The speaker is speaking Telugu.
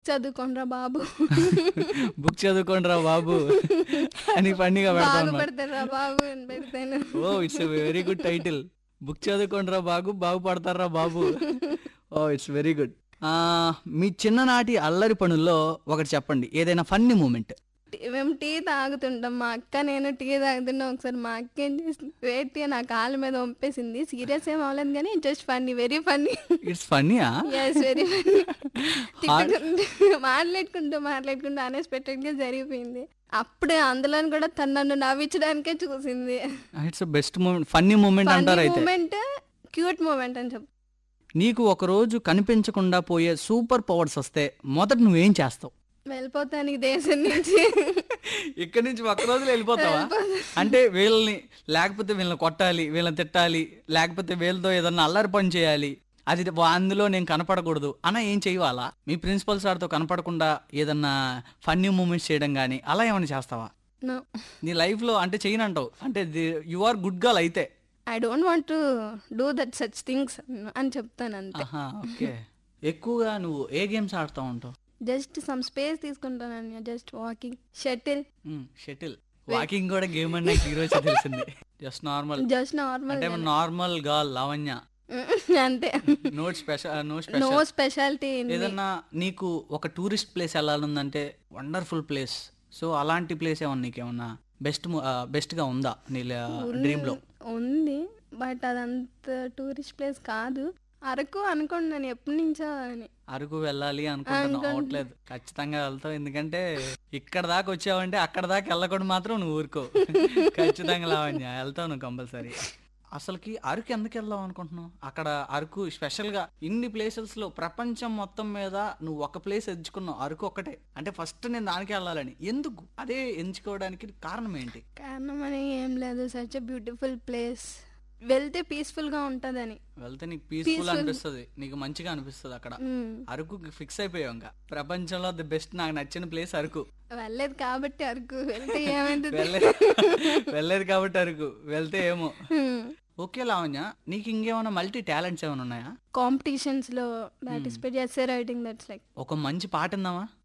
చదువుకోనరా బాబు బుక్ చదువుకోండిరా బాబు అని ఫన్నీగా పెడతా ఉన్నాడు బాగుపడతారా బాబు అని పెడతాను oh it's very good title book చదువుకోండిరా బాగు బాగుపడతారా బాబు ఓ ఇట్స్ వెరీ గుడ్ మీ చిన్ననాటి అల్లరి పనుల్లో ఒకటి చెప్పండి ఏదైనా ఫన్నీ మూమెంట్ మేము టీ తాగుతుంటాం మా అక్క నేను టీ తాగుతున్నాం ఒకసారి మా అక్క ఏం చేసింది వేటి నా కాళ్ళ మీద వంపేసింది సీరియస్ ఏం అవ్వలేదు కానీ just funny very funny it's ఫన్నీయా ఎస్ వెరీ ఫన్నీ తిట్టుకుంటూ మాట్లాడుకుంటూ మాట్లాడుకుంటూ అన్ఎక్స్పెక్టెడ్ గా జరిగిపోయింది అప్పుడు అందులో కూడా తను నన్ను నవ్వించడానికే చూసింది it's best moment funny moment అంటారు అయితే మూమెంట్ క్యూట్ మూమెంట్ అని చెప్పు నీకు ఒక రోజు కనిపించకుండా పోయే సూపర్ పవర్స్ వస్తే మొదట నువ్వేం చేస్తావు వెళ్ళిపోతాను ఈ దేశం నుంచి ఇక్కడి నుంచి ఒక్క రోజులో వెళ్ళిపోతావా అంటే వీళ్ళని లేకపోతే వీళ్ళని కొట్టాలి వీళ్ళని తిట్టాలి లేకపోతే వీళ్ళతో ఏదన్నా అల్లరి పని చేయాలి అది వా- అందులో నేను కనపడకూడదు అన్న ఏం చెయ్యాలా మీ ప్రిన్సిపల్ సార్తో కనపడకుండా ఏదన్నా ఫన్నీ మూమెంట్స్ చేయడం కానీ అలా ఏమైనా చేస్తావా నో నీ లైఫ్లో అంటే చేయనంటావు అంటే యు ఆర్ గుడ్ గర్ల్ అయితే I don't want to do that such things అని చెప్తాను అంతే ఆహా ఓకే ఎక్కువగా నువ్వు ఏ గేమ్స్ ఆడుతూ ఉంటావు జస్ట్ సమ్ స్పేస్ తీసుకుంటాను just walking shuttle shuttle walking కూడా గేమ్ అని నాకు ఈరోజు తెలిసింది జస్ట్ నార్మల్ జస్ట్ నార్మల్ అంటే నార్మల్ గర్ల్ లావణ్య అంతే not special no no special speciality ఏదన్నా నీకు ఒక టూరిస్ట్ ప్లేస్ వెళ్ళాలందంటే వండర్ఫుల్ ప్లేస్ సో అలాంటి ప్లేస్ ఏమన్నా నీకేమన్నా బెస్ట్ బెస్ట్ గా ఉందా నీ డ్రీమ్ లో ఉంది బట్ అదంత టూరిస్ట్ ప్లేస్ కాదు అరకు అనుకున్నాను ఎప్పటి నుంచో అని అరకు వెళ్ళాలి అనుకుంటున్నా అనుకుంటున్నా. అవట్లేదు ఖచ్చితంగా వెళ్తావు ఎందుకంటే ఇక్కడ దాకా వచ్చావంటే అక్కడ దాకా వెళ్ళకుండా మాత్రం నువ్వు ఊరుకో ఖచ్చితంగా లావణ్య వెళ్తావు నువ్వు కంపల్సరీ అసలుకి అరకు ఎందుకు వెళ్దాం అనుకుంటున్నావు అక్కడ అరకు స్పెషల్ గా ఇన్ని ప్లేసెస్ లో ప్రపంచం మొత్తం మీద నువ్వు ఒక ప్లేస్ ఎంచుకున్నావు అరకు ఒక్కటే అంటే ఫస్ట్ నేను దానికి వెళ్ళాలని ఎందుకు అదే ఎంచుకోవడానికి కారణం ఏంటి కారణం అని ఏం లేదు సచ్ ఎ బ్యూటిఫుల్ ప్లేస్ వెళ్తే పీస్ఫుల్ గా ఉంటదని వెళ్తే నీకు పీస్ఫుల్ Peaceful. అనిపిస్తుంది నీకు మంచిగా అనిపిస్తుంది అక్కడ మ్మ్. అరకు ఫిక్స్ అయిపోయావు ఇంకా ప్రపంచంలో ది బెస్ట్ నాకు నచ్చిన ప్లేస్ అరకు వెళ్ళలేదు కాబట్టి అరకు వెళ్తే ఏమైంది వెళ్ళలేదు వెళ్ళలేదు కాబట్టి అరకు వెళ్తే ఏమో ఓకే లావణ్య నీకు ఇంకేమైనా మల్టీ టాలెంట్స్ ఏమైనా ఉన్నాయా కాంపిటీషన్స్ లో పార్టిసిపేట్ చేస్తే రైటింగ్ దట్స్ లైక్ ఒక మంచి పాట ఉందామా